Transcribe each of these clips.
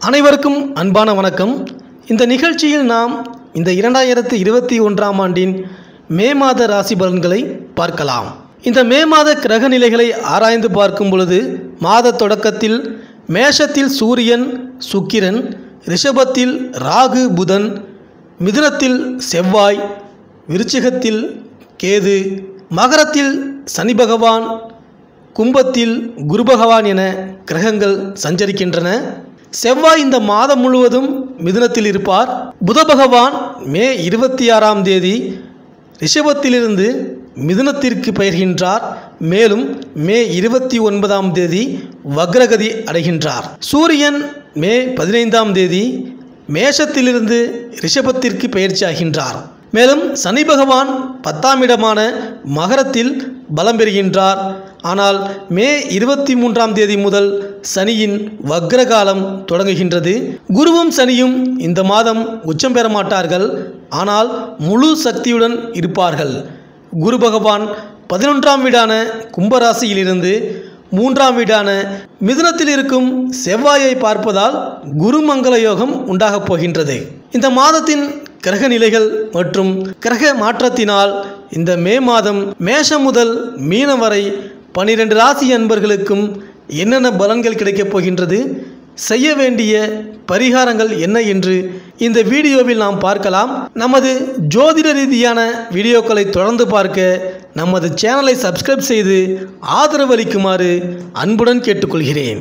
அனைவருக்கும் அன்பான வணக்கம் இந்த நிகழ்ச்சியில் நாம் இந்த இரண்டாயிரத்து இருபத்தி ஒன்றாம் ஆண்டின் மே மாத ராசி பலன்களை பார்க்கலாம் இந்த மே மாத கிரக நிலைகளை ஆராய்ந்து பார்க்கும் பொழுது மாத தொடக்கத்தில் மேஷத்தில் சூரியன் சுக்கிரன் ரிஷபத்தில் ராகு புதன் மிதுனத்தில் செவ்வாய் விருச்சிகத்தில் கேது மகரத்தில் சனி பகவான் கும்பத்தில் குரு பகவான் என கிரகங்கள் சஞ்சரிக்கின்றன செவ்வாய் இந்த மாதம் முழுவதும் மிதுனத்தில் இருப்பார் புத பகவான் மே இருபத்தி ஆறாம் தேதி ரிஷபத்திலிருந்து மிதுனத்திற்கு பெயர்கின்றார் மேலும் மே இருபத்தி ஒன்பதாம் தேதி வக்ரகதி அடைகின்றார் சூரியன் மே பதினைந்தாம் தேதி மேஷத்திலிருந்து ரிஷபத்திற்கு பயிற்சியாகின்றார் மேலும் சனி பகவான் பத்தாம் இடமான மகரத்தில் பலம் பெறுகின்றார் ஆனால் மே இருபத்தி மூன்றாம் தேதி முதல் சனியின் வக்ரகாலம் தொடங்குகின்றது குருவும் சனியும் இந்த மாதம் உச்சம் பெற மாட்டார்கள் ஆனால் முழு சக்தியுடன் இருப்பார்கள் குரு பகவான் பதினொன்றாம் வீடான கும்பராசியிலிருந்து மூன்றாம் வீடான மிதுனத்தில் இருக்கும் செவ்வாயை பார்ப்பதால் குருமங்கள யோகம் உண்டாகப் போகின்றது இந்த மாதத்தின் கிரக நிலைகள் மற்றும் கிரக மாற்றத்தினால் இந்த மே மாதம் மேஷம் முதல் மீனம் வரை பனிரெண்டு ராசி அன்பர்களுக்கும் என்னென்ன பலன்கள் கிடைக்கப் போகின்றது செய்ய வேண்டிய பரிகாரங்கள் என்ன என்று இந்த வீடியோவில் நாம் பார்க்கலாம் நமது ஜோதிட ரீதியான வீடியோக்களை தொடர்ந்து பார்க்க நமது சேனலை சப்ஸ்கிரைப் செய்து ஆதரவு அளிக்குமாறு அன்புடன் கேட்டுக்கொள்கிறேன்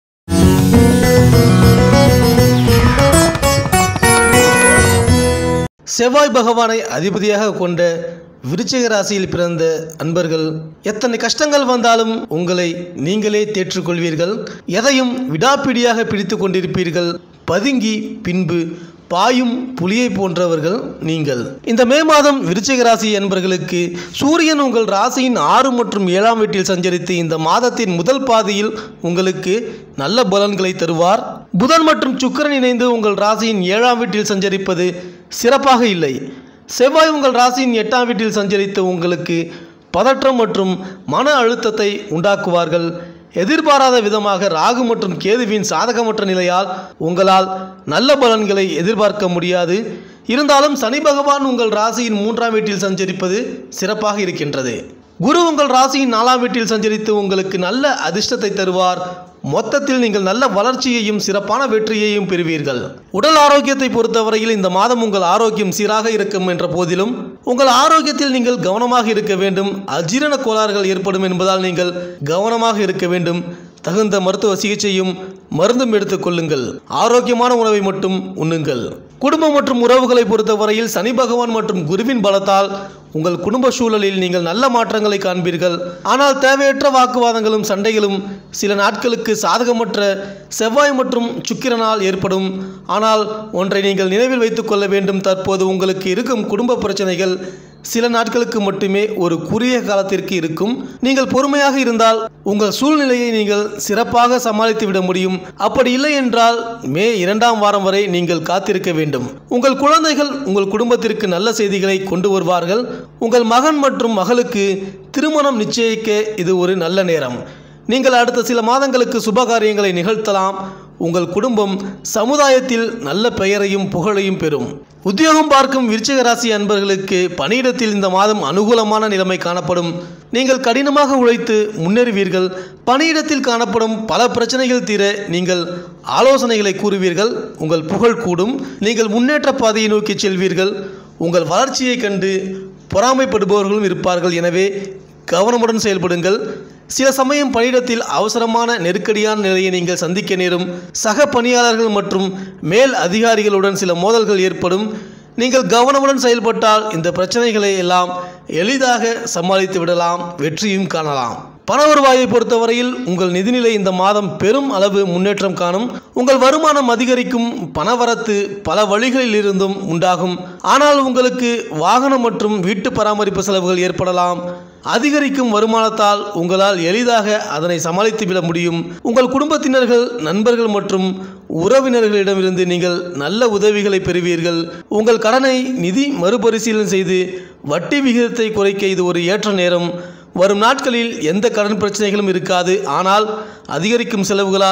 செவ்வாய் பகவானை அதிபதியாக கொண்ட விருச்சிக ராசியில் பிறந்த அன்பர்கள் எத்தனை கஷ்டங்கள் வந்தாலும் உங்களை நீங்களே தேற்றுக்கொள்வீர்கள் எதையும் விடாப்பிடியாக பிடித்து கொண்டிருப்பீர்கள் பதுங்கி பின்பு பாயும் புலியை போன்றவர்கள் நீங்கள் இந்த மே மாதம் விருச்சிக ராசி என்பர்களுக்கு சூரியன் உங்கள் ராசியின் ஆறு மற்றும் ஏழாம் வீட்டில் சஞ்சரித்து இந்த மாதத்தின் முதல் பாதியில் உங்களுக்கு நல்ல பலன்களை தருவார் புதன் மற்றும் சுக்கிரன் இணைந்து உங்கள் ராசியின் ஏழாம் வீட்டில் சஞ்சரிப்பது சிறப்பாக இல்லை செவ்வாய் உங்கள் ராசியின் எட்டாம் வீட்டில் சஞ்சரித்து உங்களுக்கு பதற்றம் மற்றும் மன அழுத்தத்தை உண்டாக்குவார்கள் எதிர்பாராத விதமாக ராகு மற்றும் கேதுவின் சாதகமற்ற நிலையால் உங்களால் நல்ல பலன்களை எதிர்பார்க்க முடியாது இருந்தாலும் சனி பகவான் உங்கள் ராசியின் மூன்றாம் வீட்டில் சஞ்சரிப்பது சிறப்பாக இருக்கின்றது குரு உங்கள் ராசியின் நாலாம் வீட்டில் சஞ்சரித்து உங்களுக்கு நல்ல அதிர்ஷ்டத்தை தருவார் மொத்தத்தில் நீங்கள் நல்ல வளர்ச்சியையும் சிறப்பான வெற்றியையும் பெறுவீர்கள் உடல் ஆரோக்கியத்தை பொறுத்தவரையில் இந்த மாதம் உங்கள் ஆரோக்கியம் சீராக இருக்கும் என்ற போதிலும் உங்கள் ஆரோக்கியத்தில் நீங்கள் கவனமாக இருக்க வேண்டும் அஜீரண கோளாறுகள் ஏற்படும் என்பதால் நீங்கள் கவனமாக இருக்க வேண்டும் தகுந்த மருத்துவ சிகிச்சையும் மருந்தும் எடுத்துக்கொள்ளுங்கள் ஆரோக்கியமான உணவை மட்டும் உண்ணுங்கள் குடும்பம் மற்றும் உறவுகளை பொறுத்தவரையில் சனி பகவான் மற்றும் குருவின் பலத்தால் உங்கள் குடும்ப சூழலில் நீங்கள் நல்ல மாற்றங்களை காண்பீர்கள் ஆனால் தேவையற்ற வாக்குவாதங்களும் சண்டைகளும் சில நாட்களுக்கு சாதகமற்ற செவ்வாய் மற்றும் சுக்கிரனால் ஏற்படும் ஆனால் ஒன்றை நீங்கள் நினைவில் வைத்துக் கொள்ள வேண்டும் தற்போது உங்களுக்கு இருக்கும் குடும்ப பிரச்சனைகள் சில நாட்களுக்கு மட்டுமே ஒரு குறுகிய காலத்திற்கு இருக்கும் நீங்கள் பொறுமையாக இருந்தால் உங்கள் சூழ்நிலையை நீங்கள் சிறப்பாக சமாளித்து விட முடியும் அப்படி இல்லை என்றால் மே இரண்டாம் வாரம் வரை நீங்கள் காத்திருக்க வேண்டும் உங்கள் குழந்தைகள் உங்கள் குடும்பத்திற்கு நல்ல செய்திகளை கொண்டு வருவார்கள் உங்கள் மகன் மற்றும் மகளுக்கு திருமணம் நிச்சயிக்க இது ஒரு நல்ல நேரம் நீங்கள் அடுத்த சில மாதங்களுக்கு சுபகாரியங்களை நிகழ்த்தலாம் உங்கள் குடும்பம் சமுதாயத்தில் நல்ல பெயரையும் புகழையும் பெறும் உத்தியோகம் பார்க்கும் விருச்சிக ராசி அன்பர்களுக்கு பணியிடத்தில் இந்த மாதம் அனுகூலமான நிலைமை காணப்படும் நீங்கள் கடினமாக உழைத்து முன்னேறுவீர்கள் பணியிடத்தில் காணப்படும் பல பிரச்சனைகள் தீர நீங்கள் ஆலோசனைகளை கூறுவீர்கள் உங்கள் புகழ் கூடும் நீங்கள் முன்னேற்ற பாதையை நோக்கி செல்வீர்கள் உங்கள் வளர்ச்சியை கண்டு பொறாமைப்படுபவர்களும் இருப்பார்கள் எனவே கவனமுடன் செயல்படுங்கள் சில சமயம் பணியிடத்தில் அவசரமான நெருக்கடியான நிலையை நீங்கள் சந்திக்க நேரும் சக பணியாளர்கள் மற்றும் மேல் அதிகாரிகளுடன் சில மோதல்கள் ஏற்படும் நீங்கள் கவனமுடன் செயல்பட்டால் இந்த பிரச்சனைகளை எல்லாம் எளிதாக சமாளித்து விடலாம் வெற்றியும் காணலாம் பண வருவாயை பொறுத்தவரையில் உங்கள் நிதிநிலை இந்த மாதம் பெரும் அளவு முன்னேற்றம் காணும் உங்கள் வருமானம் அதிகரிக்கும் பணவரத்து பல வழிகளில் இருந்தும் உண்டாகும் ஆனால் உங்களுக்கு வாகனம் மற்றும் வீட்டு பராமரிப்பு செலவுகள் ஏற்படலாம் அதிகரிக்கும் வருமானத்தால் உங்களால் எளிதாக அதனை சமாளித்து விட முடியும் உங்கள் குடும்பத்தினர்கள் நண்பர்கள் மற்றும் உறவினர்களிடமிருந்து நீங்கள் நல்ல உதவிகளை பெறுவீர்கள் உங்கள் கடனை நிதி மறுபரிசீலனை செய்து வட்டி விகிதத்தை குறைக்க இது ஒரு ஏற்ற நேரம் வரும் நாட்களில் எந்த கடன் பிரச்சனைகளும் இருக்காது ஆனால் அதிகரிக்கும் செலவுகளால்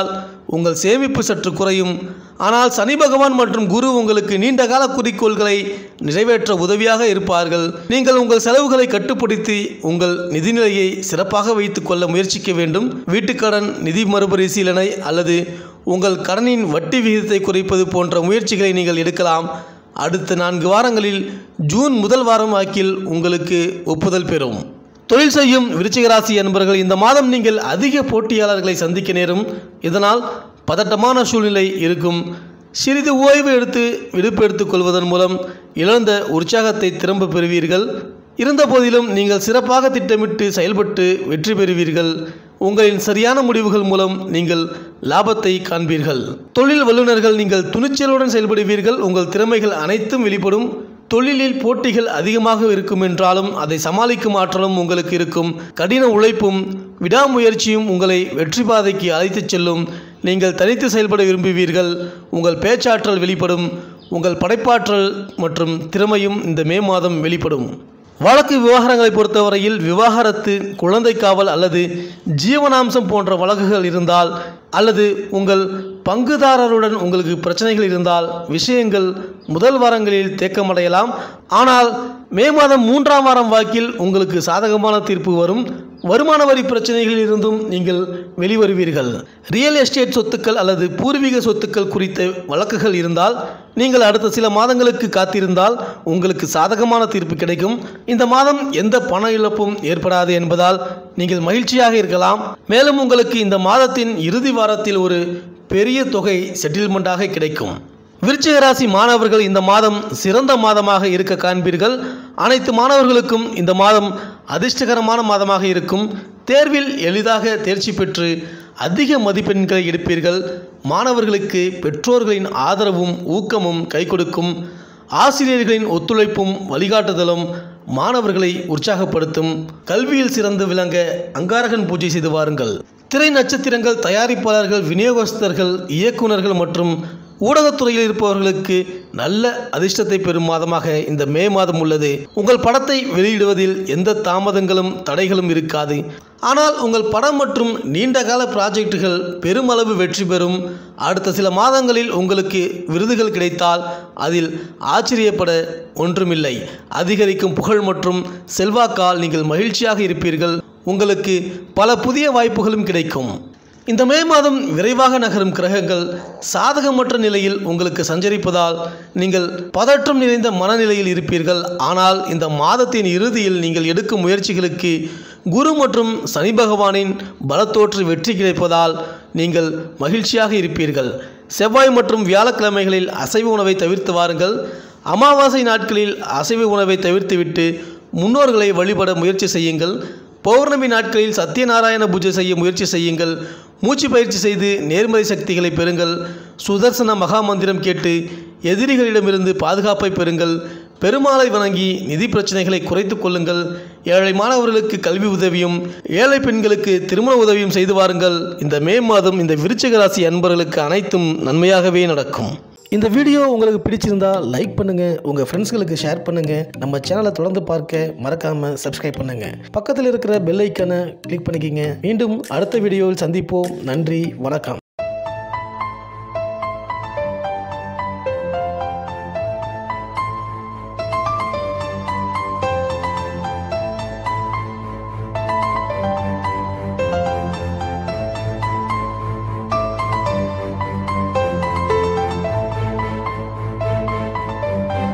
உங்கள் சேமிப்பு சற்று குறையும் ஆனால் சனி பகவான் மற்றும் குரு உங்களுக்கு நீண்டகால குறிக்கோள்களை நிறைவேற்ற உதவியாக இருப்பார்கள் நீங்கள் உங்கள் செலவுகளை கட்டுப்படுத்தி உங்கள் நிதிநிலையை சிறப்பாக வைத்துக் கொள்ள முயற்சிக்க வேண்டும் வீட்டுக்கடன் நிதி மறுபரிசீலனை அல்லது உங்கள் கடனின் வட்டி விகிதத்தை குறைப்பது போன்ற முயற்சிகளை நீங்கள் எடுக்கலாம் அடுத்த நான்கு வாரங்களில் ஜூன் முதல் வாரம் வாக்கில் உங்களுக்கு ஒப்புதல் பெறும் தொழில் செய்யும் விருச்சிகராசி என்பவர்கள் இந்த மாதம் நீங்கள் அதிக போட்டியாளர்களை சந்திக்க நேரும் இதனால் பதட்டமான சூழ்நிலை இருக்கும் சிறிது ஓய்வு எடுத்து விடுப்பு எடுத்துக் கொள்வதன் மூலம் இழந்த உற்சாகத்தை திரும்ப பெறுவீர்கள் இருந்தபோதிலும் நீங்கள் சிறப்பாக திட்டமிட்டு செயல்பட்டு வெற்றி பெறுவீர்கள் உங்களின் சரியான முடிவுகள் மூலம் நீங்கள் லாபத்தை காண்பீர்கள் தொழில் வல்லுநர்கள் நீங்கள் துணிச்சலுடன் செயல்படுவீர்கள் உங்கள் திறமைகள் அனைத்தும் வெளிப்படும் தொழிலில் போட்டிகள் அதிகமாக இருக்கும் என்றாலும் அதை சமாளிக்கும் ஆற்றலும் உங்களுக்கு இருக்கும் கடின உழைப்பும் விடாமுயற்சியும் உங்களை வெற்றி பாதைக்கு அழைத்துச் செல்லும் நீங்கள் தனித்து செயல்பட விரும்புவீர்கள் உங்கள் பேச்சாற்றல் வெளிப்படும் உங்கள் படைப்பாற்றல் மற்றும் திறமையும் இந்த மே மாதம் வெளிப்படும் வழக்கு விவகாரங்களை பொறுத்தவரையில் விவாகரத்து குழந்தை காவல் அல்லது ஜீவனாம்சம் போன்ற வழக்குகள் இருந்தால் அல்லது உங்கள் பங்குதாரருடன் உங்களுக்கு பிரச்சனைகள் இருந்தால் விஷயங்கள் முதல் வாரங்களில் தேக்கமடையலாம் ஆனால் மே மாதம் மூன்றாம் வாரம் வாக்கில் உங்களுக்கு சாதகமான தீர்ப்பு வரும் வருமான வரி பிரச்சனைகளில் இருந்தும் நீங்கள் வெளிவருவீர்கள் ரியல் எஸ்டேட் சொத்துக்கள் அல்லது பூர்வீக சொத்துக்கள் குறித்த வழக்குகள் இருந்தால் நீங்கள் அடுத்த சில மாதங்களுக்கு காத்திருந்தால் உங்களுக்கு சாதகமான தீர்ப்பு கிடைக்கும் இந்த மாதம் எந்த பண இழப்பும் ஏற்படாது என்பதால் நீங்கள் மகிழ்ச்சியாக இருக்கலாம் மேலும் உங்களுக்கு இந்த மாதத்தின் இறுதி வாரத்தில் ஒரு பெரிய தொகை செட்டில்மெண்ட்டாக கிடைக்கும் விருச்சிக ராசி மாணவர்கள் இந்த மாதம் சிறந்த மாதமாக இருக்க காண்பீர்கள் அனைத்து மாணவர்களுக்கும் இந்த மாதம் அதிர்ஷ்டகரமான மாதமாக இருக்கும் தேர்வில் எளிதாக தேர்ச்சி பெற்று அதிக மதிப்பெண்களை எடுப்பீர்கள் மாணவர்களுக்கு பெற்றோர்களின் ஆதரவும் ஊக்கமும் கை கொடுக்கும் ஆசிரியர்களின் ஒத்துழைப்பும் வழிகாட்டுதலும் மாணவர்களை உற்சாகப்படுத்தும் கல்வியில் சிறந்து விளங்க அங்காரகன் பூஜை செய்து வாருங்கள் திரை நட்சத்திரங்கள் தயாரிப்பாளர்கள் விநியோகஸ்தர்கள் இயக்குநர்கள் மற்றும் ஊடகத்துறையில் இருப்பவர்களுக்கு நல்ல அதிர்ஷ்டத்தை பெறும் மாதமாக இந்த மே மாதம் உள்ளது உங்கள் படத்தை வெளியிடுவதில் எந்த தாமதங்களும் தடைகளும் இருக்காது ஆனால் உங்கள் படம் மற்றும் நீண்டகால ப்ராஜெக்டுகள் பெருமளவு வெற்றி பெறும் அடுத்த சில மாதங்களில் உங்களுக்கு விருதுகள் கிடைத்தால் அதில் ஆச்சரியப்பட ஒன்றுமில்லை அதிகரிக்கும் புகழ் மற்றும் செல்வாக்கால் நீங்கள் மகிழ்ச்சியாக இருப்பீர்கள் உங்களுக்கு பல புதிய வாய்ப்புகளும் கிடைக்கும் இந்த மே மாதம் விரைவாக நகரும் கிரகங்கள் சாதகமற்ற நிலையில் உங்களுக்கு சஞ்சரிப்பதால் நீங்கள் பதற்றம் நிறைந்த மனநிலையில் இருப்பீர்கள் ஆனால் இந்த மாதத்தின் இறுதியில் நீங்கள் எடுக்கும் முயற்சிகளுக்கு குரு மற்றும் சனி பகவானின் பலத்தோற்று வெற்றி கிடைப்பதால் நீங்கள் மகிழ்ச்சியாக இருப்பீர்கள் செவ்வாய் மற்றும் வியாழக்கிழமைகளில் அசைவ உணவை தவிர்த்து வாருங்கள் அமாவாசை நாட்களில் அசைவ உணவை தவிர்த்துவிட்டு முன்னோர்களை வழிபட முயற்சி செய்யுங்கள் பௌர்ணமி நாட்களில் சத்யநாராயண பூஜை செய்ய முயற்சி செய்யுங்கள் மூச்சு பயிற்சி செய்து நேர்மறை சக்திகளை பெறுங்கள் சுதர்சன மகாமந்திரம் கேட்டு எதிரிகளிடமிருந்து பாதுகாப்பை பெறுங்கள் பெருமாளை வணங்கி நிதி பிரச்சனைகளை குறைத்துக் கொள்ளுங்கள் ஏழை மாணவர்களுக்கு கல்வி உதவியும் ஏழை பெண்களுக்கு திருமண உதவியும் செய்து வாருங்கள் இந்த மே மாதம் இந்த விருச்சிக ராசி அன்பர்களுக்கு அனைத்தும் நன்மையாகவே நடக்கும் இந்த வீடியோ உங்களுக்கு பிடிச்சிருந்தா லைக் பண்ணுங்க உங்க ஃப்ரெண்ட்ஸ்களுக்கு ஷேர் பண்ணுங்க நம்ம சேனலை தொடர்ந்து பார்க்க மறக்காம சப்ஸ்கிரைப் பண்ணுங்க பக்கத்தில் இருக்கிற பெல் ஐக்கனை கிளிக் பண்ணிக்கிங்க மீண்டும் அடுத்த வீடியோவில் சந்திப்போம் நன்றி வணக்கம்